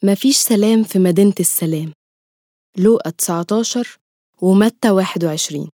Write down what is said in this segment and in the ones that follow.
مفيش سلام في مدينة السلام لوقا 19 ومتى 21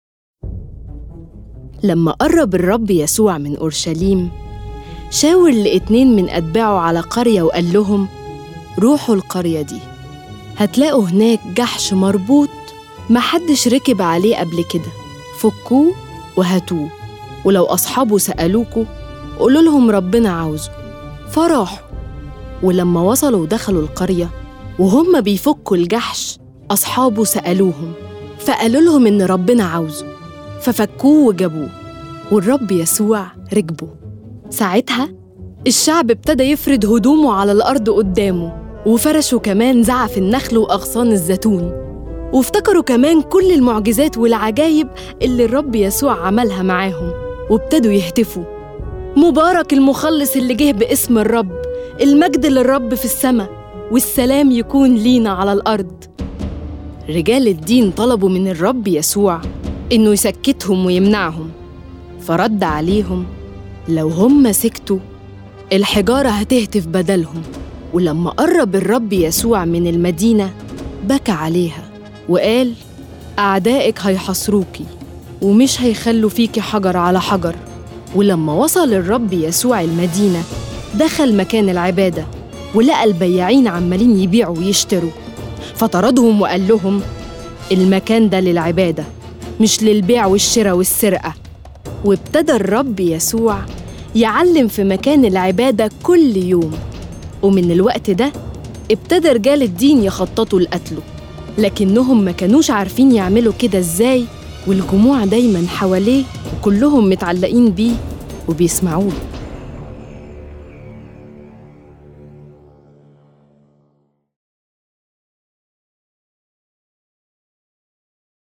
لما قرب الرب يسوع من أورشليم شاور لاتنين من أتباعه على قرية وقال لهم روحوا القرية دي هتلاقوا هناك جحش مربوط محدش ركب عليه قبل كده فكوه وهاتوه ولو أصحابه سألوكوا قولوا لهم ربنا عاوزه فراحوا ولما وصلوا ودخلوا القرية وهم بيفكوا الجحش أصحابه سألوهم فقالوا لهم إن ربنا عاوزه ففكوه وجابوه والرب يسوع ركبه ساعتها الشعب ابتدى يفرد هدومه على الأرض قدامه وفرشوا كمان زعف النخل وأغصان الزيتون وافتكروا كمان كل المعجزات والعجايب اللي الرب يسوع عملها معاهم وابتدوا يهتفوا مبارك المخلص اللي جه باسم الرب المجد للرب في السماء والسلام يكون لينا على الأرض رجال الدين طلبوا من الرب يسوع إنه يسكتهم ويمنعهم فرد عليهم لو هم سكتوا الحجارة هتهتف بدلهم ولما قرب الرب يسوع من المدينة بكى عليها وقال أعدائك هيحصروكي ومش هيخلوا فيكي حجر على حجر ولما وصل الرب يسوع المدينة دخل مكان العبادة ولقى البياعين عمالين يبيعوا ويشتروا فطردهم وقال لهم المكان ده للعبادة مش للبيع والشراء والسرقة وابتدى الرب يسوع يعلم في مكان العبادة كل يوم ومن الوقت ده ابتدى رجال الدين يخططوا لقتله لكنهم ما كانوش عارفين يعملوا كده ازاي والجموع دايما حواليه وكلهم متعلقين بيه وبيسمعوه